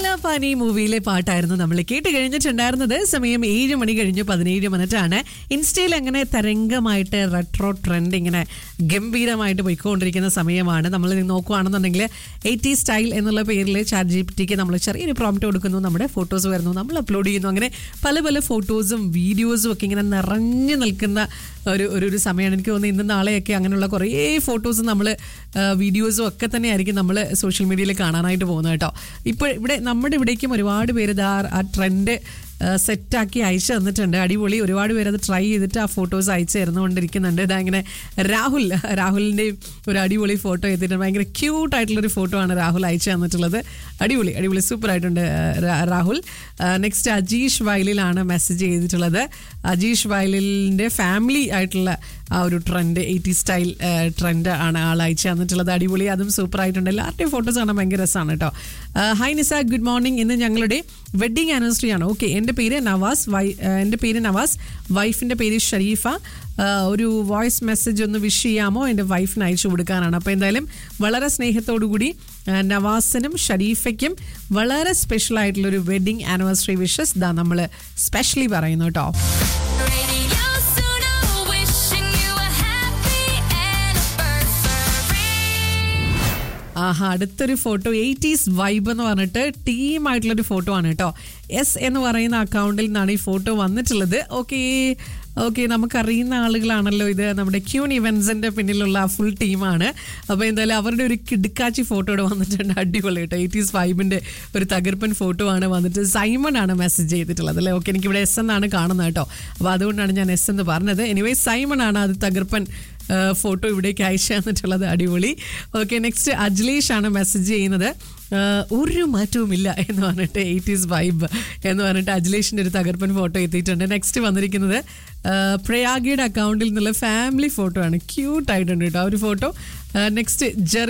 പാനി മൂവിയിലെ പാട്ടായിരുന്നു നമ്മൾ കേട്ട് കഴിഞ്ഞിട്ടുണ്ടായിരുന്നത് സമയം ഏഴ് മണി കഴിഞ്ഞ് പതിനേഴ് മിനിറ്റ് ആണ് ഇൻസ്റ്റയിൽ അങ്ങനെ തരംഗമായിട്ട് റെട്രോ ട്രെൻഡ് ഇങ്ങനെ ഗംഭീരമായിട്ട് പോയിക്കൊണ്ടിരിക്കുന്ന സമയമാണ് നമ്മൾ നോക്കുകയാണെന്നുണ്ടെങ്കിൽ എയ്റ്റി സ്റ്റൈൽ എന്നുള്ള പേരിൽ ചാറ്റ് ജി പി ടിക്ക് നമ്മൾ ചെറിയൊരു പ്രോംപ്റ്റ് കൊടുക്കുന്നു നമ്മുടെ ഫോട്ടോസ് വരുന്നു നമ്മൾ അപ്ലോഡ് ചെയ്യുന്നു അങ്ങനെ പല പല ഫോട്ടോസും വീഡിയോസും ഒക്കെ ഇങ്ങനെ നിറഞ്ഞു നിൽക്കുന്ന ഒരു ഒരു ഒരു സമയമാണ് എനിക്ക് തോന്നുന്നത് ഇന്നും നാളെയൊക്കെ അങ്ങനെയുള്ള കുറേ ഫോട്ടോസും നമ്മൾ വീഡിയോസും ഒക്കെ തന്നെയായിരിക്കും നമ്മൾ സോഷ്യൽ മീഡിയയിൽ കാണാനായിട്ട് പോകുന്നത് കേട്ടോ ഇപ്പോൾ ഇവിടെ നമ്മുടെ ഇവിടേക്കും ഒരുപാട് പേര് ഇതാ ആ ട്രെൻഡ് സെറ്റാക്കി അയച്ചു തന്നിട്ടുണ്ട് അടിപൊളി ഒരുപാട് പേര് അത് ട്രൈ ചെയ്തിട്ട് ആ ഫോട്ടോസ് അയച്ചു തരുന്നുകൊണ്ടിരിക്കുന്നുണ്ട് ഇതാ ഇങ്ങനെ രാഹുൽ രാഹുലിൻ്റെയും ഒരു അടിപൊളി ഫോട്ടോ ചെയ്തിട്ടുണ്ട് ഭയങ്കര ക്യൂട്ട് ആയിട്ടുള്ളൊരു ഫോട്ടോ ആണ് രാഹുൽ അയച്ചു തന്നിട്ടുള്ളത് അടിപൊളി അടിപൊളി സൂപ്പർ ആയിട്ടുണ്ട് രാ- രാഹുൽ നെക്സ്റ്റ് അജീഷ് വയലിലാണ് മെസ്സേജ് ചെയ്തിട്ടുള്ളത് അജീഷ് വയലിൻ്റെ ഫാമിലി ആയിട്ടുള്ള ആ ഒരു ട്രെൻഡ് എയ്റ്റി സ്റ്റൈൽ ട്രെൻഡ് ആണ് ആൾ അയച്ചു തന്നിട്ടുള്ളത് അടിപൊളി അതും സൂപ്പർ ആയിട്ടുണ്ട് എല്ലാവരുടെയും ഫോട്ടോസ് കാണാൻ ഭയങ്കര രസമാണ് കേട്ടോ ഹായ് നിസ ഗുഡ് മോർണിംഗ് ഇന്ന് ഞങ്ങളുടെ വെഡിങ് ആനിവേഴ്സറി ആണ് ഓക്കെ എൻ്റെ പേര് നവാസ് വൈ ആ, എൻ്റെ പേര് നവാസ് വൈഫിൻ്റെ പേര് ഷരീഫ ആ, ഒരു വോയിസ് മെസ്സേജ് ഒന്ന് വിഷ് ചെയ്യാമോ എൻ്റെ വൈഫിന് അയച്ചു കൊടുക്കാനാണ് അപ്പോൾ എന്തായാലും വളരെ സ്നേഹത്തോടു കൂടി ആ, നവാസിനും ഷരീഫയ്ക്കും വളരെ സ്പെഷ്യൽ ആയിട്ടുള്ള ഒരു വെഡിങ് ആനിവേഴ്സറി വിഷസ് ഇതാ നമ്മൾ സ്പെഷ്യലി പറയുന്നു കേട്ടോ Radio Suno, wishing you a happy anniversary. ആഹാ അടുത്തൊരു ഫോട്ടോ എയ്റ്റീസ് വൈബ് എന്ന് പറഞ്ഞിട്ട് ടീമായിട്ടുള്ളൊരു ഫോട്ടോ ആണ് കേട്ടോ എസ് എന്ന് പറയുന്ന അക്കൗണ്ടിൽ നിന്നാണ് ഈ ഫോട്ടോ വന്നിട്ടുള്ളത് ഓക്കെ ഓക്കെ നമുക്കറിയുന്ന ആളുകളാണല്ലോ ഇത് നമ്മുടെ ക്യൂൺ ഇവൻസിന്റെ പിന്നിലുള്ള ഫുൾ ടീമാണ് അപ്പോൾ എന്തായാലും അവരുടെ ഒരു കിടുക്കാച്ചി ഫോട്ടോ ഇവിടെ വന്നിട്ടുണ്ട് അടിപൊളി കേട്ടോ എയ്റ്റീസ് വൈബിന്റെ ഒരു തകർപ്പൻ ഫോട്ടോ ആണ് വന്നിട്ട് സൈമൺ ആണ് മെസ്സേജ് ചെയ്തിട്ടുള്ളത് അല്ലേ ഓക്കെ എനിക്കിവിടെ എസ് എന്നാണ് കാണുന്നത് കേട്ടോ അപ്പോൾ അതുകൊണ്ടാണ് ഞാൻ എസ് എന്ന് പറഞ്ഞത് എനിവേ സൈമൺ ആണ് അത് തകർപ്പൻ ഫോട്ടോ ഇവിടേക്ക് അയച്ചു തന്നിട്ടുള്ളത് അടിപൊളി ഓക്കെ നെക്സ്റ്റ് അജ്ലീഷ് ആണ് മെസ്സേജ് ചെയ്യുന്നത് ആ, ഒരു മാറ്റവുമില്ല എന്ന് പറഞ്ഞിട്ട് എയ്റ്റീസ് വൈബ് എന്ന് പറഞ്ഞിട്ട് അജ്ലേഷിൻ്റെ ഒരു തകർപ്പൻ ഫോട്ടോ എത്തിയിട്ടുണ്ട് നെക്സ്റ്റ് വന്നിരിക്കുന്നത് ആ, പ്രയാഗയുടെ അക്കൗണ്ടിൽ നിന്നുള്ള ഫാമിലി ഫോട്ടോ ആണ് ക്യൂട്ട് ആയിട്ടുണ്ട് കേട്ടോ ആ ഒരു ഫോട്ടോ നെക്സ്റ്റ്